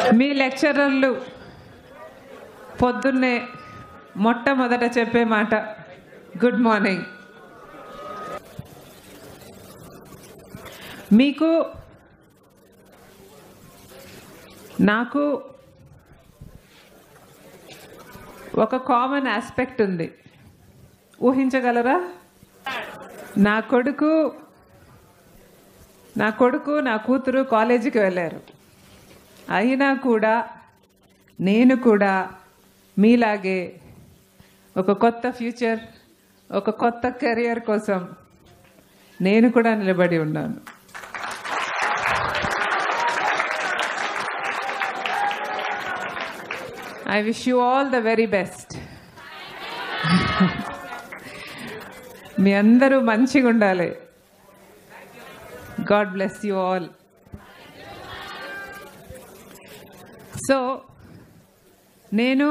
మీ లెక్చరర్లు పొద్దున్నే మొట్టమొదట చెప్పే మాట గుడ్ మార్నింగ్ మీకు నాకు ఒక కామన్ ఆస్పెక్ట్ ఉంది ఊహించగలరా నా కొడుకు నా కొడుకు నా కూతురు కాలేజీకి వెళ్ళారు అయినా కూడా నేను కూడా మీలాగే ఒక కొత్త ఫ్యూచర్ ఒక కొత్త కెరియర్ కోసం నేను కూడా నిలబడి ఉన్నాను I wish you all the very best మీ అందరూ మంచిగా ఉండాలి God bless you all so నేను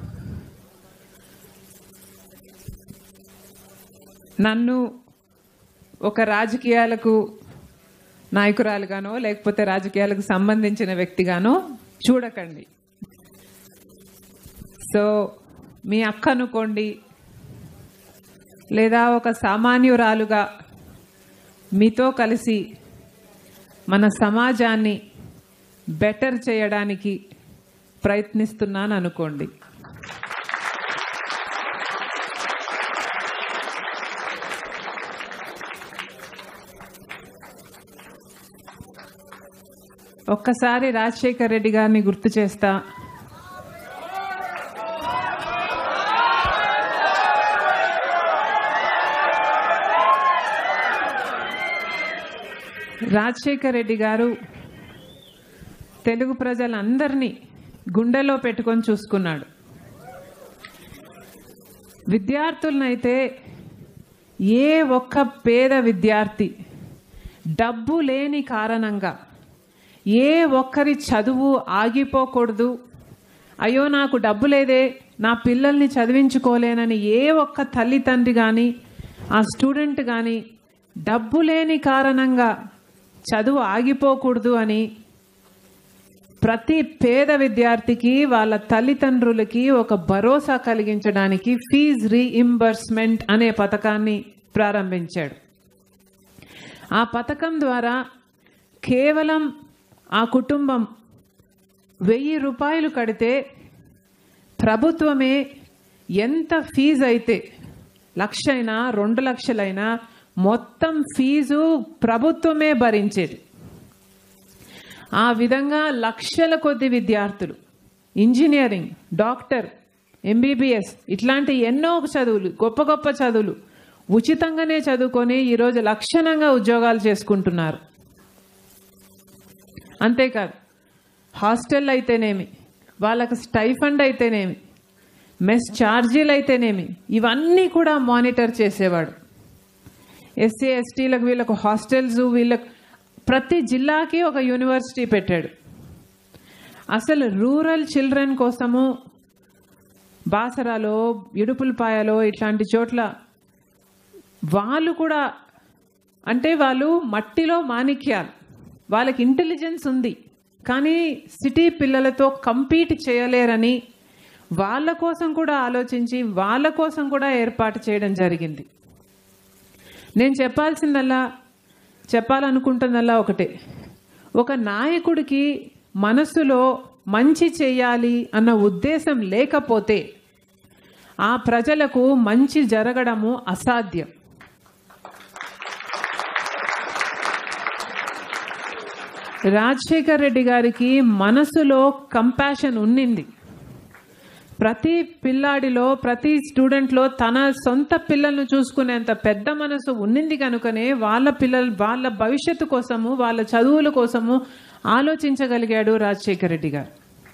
నన్ను ఒక రాజకీయాలకు నాయకురాలుగానో లేకపోతే రాజకీయాలకు సంబంధించిన వ్యక్తిగానో చూడకండి సో మీ అక్క అనుకోండి లేదా ఒక సామాన్యురాలుగా మీతో కలిసి మన సమాజాన్ని బెటర్ చేయడానికి ప్రయత్నిస్తున్నాను అనుకోండి ఒక్కసారి రాజశేఖర్ రెడ్డి గారిని గుర్తు చేస్తా రాజశేఖర్ రెడ్డి గారు తెలుగు ప్రజలందరినీ గుండెలో పెట్టుకొని చూసుకున్నాడు విద్యార్థులనైతే ఏ ఒక్క పేద విద్యార్థి డబ్బు లేని కారణంగా ఏ ఒక్కరి చదువు ఆగిపోకూడదు అయ్యో నాకు డబ్బు లేదే నా పిల్లల్ని చదివించుకోలేనని ఏ ఒక్క తల్లి తండ్రి కానీ ఆ స్టూడెంట్ కానీ డబ్బు లేని కారణంగా చదువు ఆగిపోకూడదు అని ప్రతి పేద విద్యార్థికి వాళ్ళ తల్లిదండ్రులకి ఒక భరోసా కలిగించడానికి ఫీజ్ రీఇంబర్స్మెంట్ అనే పథకాన్ని ప్రారంభించాడు ఆ పథకం ద్వారా కేవలం ఆ కుటుంబం వెయ్యి రూపాయలు కడితే ప్రభుత్వమే ఎంత ఫీజు అయితే లక్షైనా రెండు లక్షలైనా మొత్తం ఫీజు ప్రభుత్వమే భరించేది ఆ విధంగా లక్షల కొద్ది విద్యార్థులు ఇంజనీరింగ్ డాక్టర్ ఎంబీబీఎస్ ఇట్లాంటి ఎన్నో చదువులు గొప్ప గొప్ప చదువులు ఉచితంగానే చదువుకొని ఈరోజు లక్షణంగా ఉద్యోగాలు చేసుకుంటున్నారు అంతేకాదు హాస్టల్ అయితేనేమి వాళ్ళకి స్టైఫండ్ అయితేనేమి మెస్ ఛార్జీలు అయితేనేమి ఇవన్నీ కూడా మానిటర్ చేసేవాడు ఎస్సీ ఎస్టీలకు వీళ్ళకు హాస్టల్స్ వీళ్ళకు ప్రతి జిల్లాకి ఒక యూనివర్సిటీ పెట్టాడు అసలు రూరల్ చిల్డ్రన్ కోసము బాసరాలో ఇడుపులపాయలో ఇట్లాంటి చోట్ల వాళ్ళు కూడా అంటే వాళ్ళు మట్టిలో మాణిక్యాలు వాళ్ళకి ఇంటెలిజెన్స్ ఉంది కానీ సిటీ పిల్లలతో కంపీట్ చేయలేరని వాళ్ళ కోసం కూడా ఆలోచించి వాళ్ళ కోసం కూడా ఏర్పాటు చేయడం జరిగింది నేను చెప్పాల్సిందల్లా చెప్పాలనుకుంటున్నల్లా ఒకటే ఒక నాయకుడికి మనసులో మంచి చేయాలి అన్న ఉద్దేశం లేకపోతే ఆ ప్రజలకు మంచి జరగడము అసాధ్యం రాజశేఖర్ రెడ్డి గారికి మనసులో కంపాషన్ ఉన్నింది ప్రతి పిల్లాడిలో ప్రతి స్టూడెంట్లో తన సొంత పిల్లలను చూసుకునేంత పెద్ద మనసు ఉన్నింది కనుకనే వాళ్ళ పిల్లలు వాళ్ళ భవిష్యత్తు కోసము వాళ్ళ చదువుల కోసము ఆలోచించగలిగాడు రాజశేఖర్ రెడ్డి గారు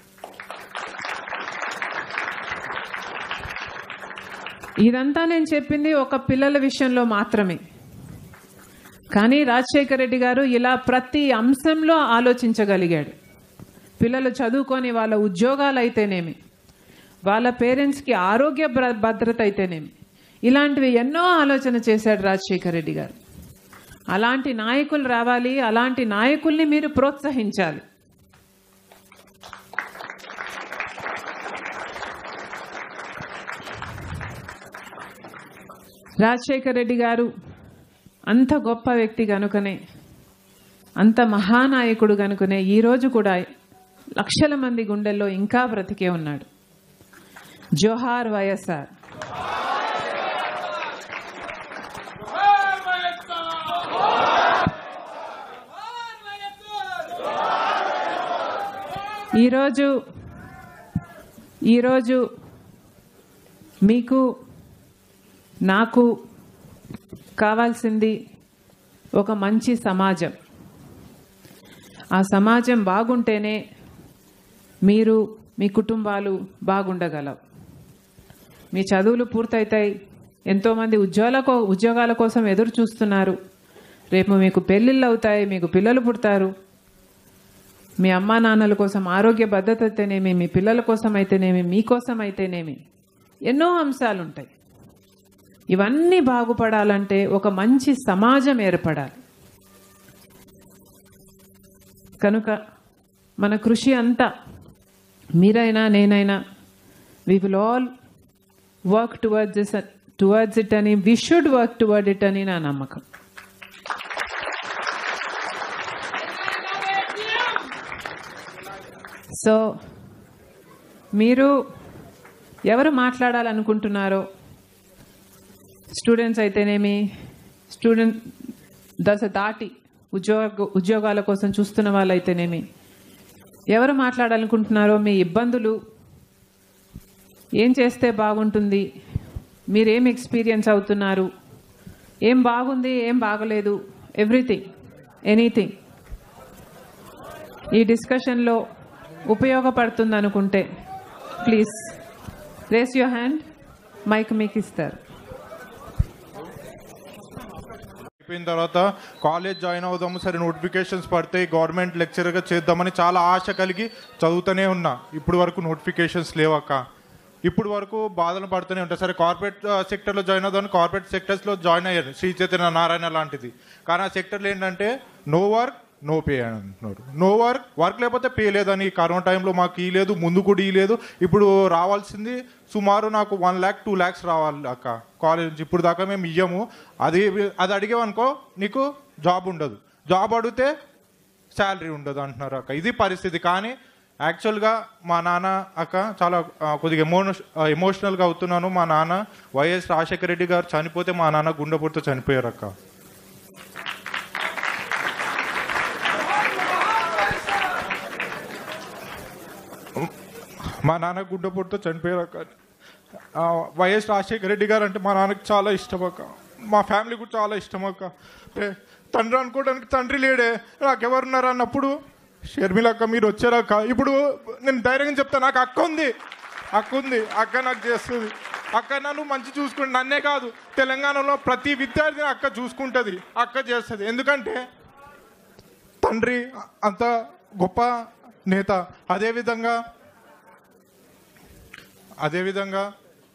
ఇదంతా నేను చెప్పింది ఒక పిల్లల విషయంలో మాత్రమే కానీ రాజశేఖర రెడ్డి గారు ఇలా ప్రతి అంశంలో ఆలోచించగలిగాడు పిల్లలు చదువుకొని వాళ్ళ ఉద్యోగాలు అయితేనేమి వాళ్ళ పేరెంట్స్కి ఆరోగ్య భద్ర- భద్రత అయితేనేమి ఇలాంటివి ఎన్నో ఆలోచన చేశాడు రాజశేఖర రెడ్డి గారు అలాంటి నాయకులు రావాలి అలాంటి నాయకుల్ని మీరు ప్రోత్సహించాలి రాజశేఖర్ రెడ్డి గారు అంత గొప్ప వ్యక్తి కనుకనే అంత మహానాయకుడు కనుకనే ఈరోజు కూడా లక్షల మంది గుండెల్లో ఇంకా బ్రతికే ఉన్నాడు జోహార్ వైఎస్ఆర్ ఈరోజు ఈరోజు మీకు నాకు కావాల్సింది ఒక మంచి సమాజం ఆ సమాజం బాగుంటేనే మీరు మీ కుటుంబాలు బాగుండగలవు మీ చదువులు పూర్తవుతాయి ఎంతోమంది ఉద్యోగాల కో ఉద్యోగాల కోసం ఎదురు చూస్తున్నారు రేపు మీకు పెళ్ళిళ్ళు అవుతాయి మీకు పిల్లలు పుడతారు మీ అమ్మా నాన్నల కోసం ఆరోగ్య భద్రత అయితేనేమి మీ పిల్లల కోసం అయితేనేమి మీకోసం అయితేనేమి ఎన్నో అంశాలు ఉంటాయి ఇవన్నీ బాగుపడాలంటే ఒక మంచి సమాజం ఏర్పడాలి కనుక మన కృషి అంతా మీరైనా నేనైనా we will all work towards this towards it అని we should work toward it అని నా నమ్మకం సో మీరు ఎవరు మాట్లాడాలనుకుంటున్నారో స్టూడెంట్స్ అయితేనేమి స్టూడెంట్ దశ దాటి ఉద్యోగ ఉద్యోగాల కోసం చూస్తున్న వాళ్ళు అయితేనేమి ఎవరు మాట్లాడాలనుకుంటున్నారో మీ ఇబ్బందులు ఏం చేస్తే బాగుంటుంది మీరేం ఎక్స్పీరియన్స్ అవుతున్నారు ఏం బాగుంది ఏం బాగలేదు ఎవ్రీథింగ్ ఎనీథింగ్ ఈ డిస్కషన్లో ఉపయోగపడుతుంది అనుకుంటే please raise your hand mic మీకు ఇస్తారు అయిపోయిన తర్వాత కాలేజ్ జాయిన్ అవుదాము సరే నోటిఫికేషన్స్ పడతాయి గవర్నమెంట్ లెక్చరర్గా చేద్దామని చాలా ఆశ కలిగి చదువుతూనే ఉన్నా ఇప్పుడు వరకు నోటిఫికేషన్స్ లేవక్క ఇప్పుడు వరకు బాధలు పడుతూనే ఉంటాయి సరే కార్పొరేట్ సెక్టర్లో జాయిన్ అవుదామని కార్పొరేట్ సెక్టర్స్లో జాయిన్ అయ్యారు శ్రీ చైతన్య నారాయణ లాంటిది కానీ ఆ సెక్టర్లో ఏంటంటే నో వర్క్ నో పే అని అంటున్నారు నో వర్క్ వర్క్ లేకపోతే పే లేదని కరోనా టైంలో మాకు ఈ లేదు ముందు కూడా ఈ లేదు ఇప్పుడు రావాల్సింది సుమారు నాకు వన్ ల్యాక్ టూ ల్యాక్స్ రావాలి అక్క కాలేజ్ నుంచి ఇప్పుడు దాకా మేము ఇయ్యము అది అది అడిగామనుకో నీకు జాబ్ ఉండదు జాబ్ అడిగితే శాలరీ ఉండదు అంటున్నారు అక్క ఇది పరిస్థితి కానీ యాక్చువల్గా మా నాన్న అక్క చాలా ఆ, కొద్దిగా ఎమోన ఎమోషనల్గా అవుతున్నాను మా నాన్న వైఎస్ రాజశేఖర రెడ్డి గారు చనిపోతే మా నాన్న గుండెపోటుతో చనిపోయారు అక్క మా నాన్న గుండెపోటుతో చనిపోయారు అక్క ఆ, వైఎస్ రాజశేఖర రెడ్డి గారు అంటే మా నాన్నకి చాలా ఇష్టం అక్క మా ఫ్యామిలీ కూడా చాలా ఇష్టం అక్క ఏ, తండ్రి అనుకోవడానికి తండ్రి లేడే నాకెవరున్నారు అన్నప్పుడు షర్మిల అక్క మీరు వచ్చారక్క ఇప్పుడు నేను ధైర్యంగా చెప్తాను నాకు అక్క ఉంది అక్క ఉంది అక్క నాకు చేస్తుంది అక్క నన్ను మంచి చూసుకుంటుంది నన్నే కాదు తెలంగాణలో ప్రతి విద్యార్థిని అక్క చూసుకుంటుంది అక్క చేస్తుంది ఎందుకంటే తండ్రి అంత గొప్ప నేత అదేవిధంగా అదేవిధంగా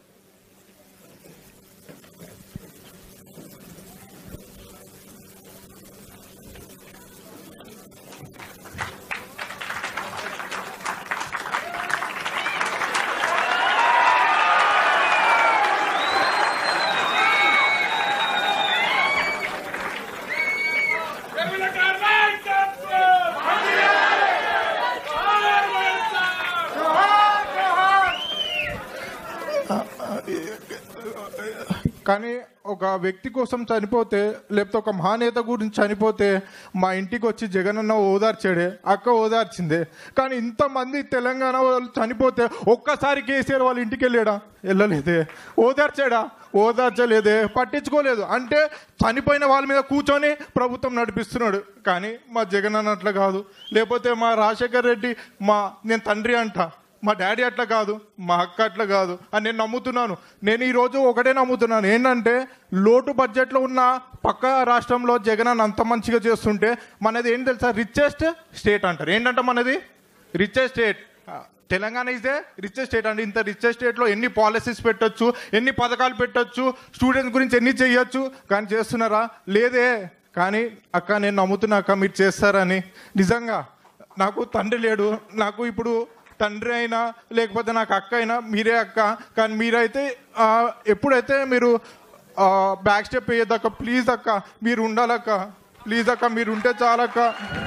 కానీ ఒక వ్యక్తి కోసం చనిపోతే లేకపోతే ఒక మహానేత గురించి చనిపోతే మా ఇంటికి వచ్చి జగనన్న ఓదార్చాడే అక్క ఓదార్చిందే కానీ ఇంతమంది తెలంగాణ వాళ్ళు చనిపోతే ఒక్కసారి కేసీఆర్ వాళ్ళ ఇంటికి వెళ్ళాడా వెళ్ళలేదే ఓదార్చాడా ఓదార్చలేదే పట్టించుకోలేదు అంటే చనిపోయిన వాళ్ళ మీద కూర్చొని ప్రభుత్వం నడిపిస్తున్నాడు కానీ మా జగన్ అన్న అట్లా కాదు లేకపోతే మా రాజశేఖర్ రెడ్డి మా నేను తండ్రి అంట మా డాడీ అట్లా కాదు మా అక్క అట్లా కాదు అని నేను నమ్ముతున్నాను నేను ఈరోజు ఒకటే నమ్ముతున్నాను ఏంటంటే లోటు బడ్జెట్లో ఉన్న పక్క రాష్ట్రంలో జగన్ అన్న అంత మంచిగా చేస్తుంటే మనది ఏంటి తెలుసా రిచెస్ట్ స్టేట్ అంటారు ఏంటంటే మనది richest state Telangana is the richest state అండి ఇంత రిచెస్ట్ స్టేట్లో ఎన్ని పాలసీస్ పెట్టొచ్చు ఎన్ని పథకాలు పెట్టొచ్చు స్టూడెంట్స్ గురించి ఎన్ని చేయొచ్చు కానీ చేస్తున్నారా లేదే కానీ అక్క నేను నమ్ముతున్నా అక్క మీరు చేస్తారని నిజంగా నాకు తండ్రి లేడు నాకు ఇప్పుడు తండ్రి అయినా లేకపోతే నాకు అక్క అయినా మీరే అక్క కానీ మీరైతే ఆ, ఎప్పుడైతే మీరు బ్యాక్ స్టెప్ వేయద్దక్క ప్లీజ్ అక్క మీరు ఉండాలక్క ప్లీజ్ అక్క మీరు ఉంటే చాలక్క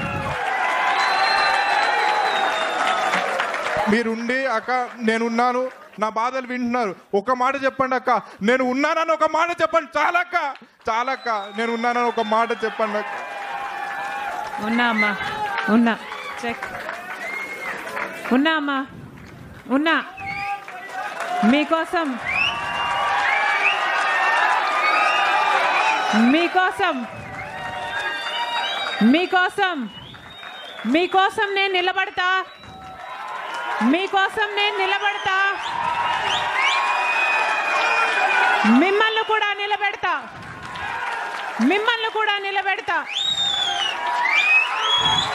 మీరుండి అక్క నేనున్నాను నా బాధలు వింటున్నారు ఒక మాట చెప్పండి అక్క నేను ఉన్నానని ఒక మాట చెప్పండి చాలక్క చాలక్క నేను ఉన్నానని ఒక మాట చెప్పండి అక్క ఉన్నా అమ్మా ఉన్నా చెక్ ఉన్నా అమ్మా ఉన్నా మీకోసం మీకోసం మీకోసం మీకోసం నేను నిలబడతా మీకోసం నేను నిలబడతా మిమ్మల్ని కూడా నిలబెడతా మిమ్మల్ని కూడా నిలబెడతా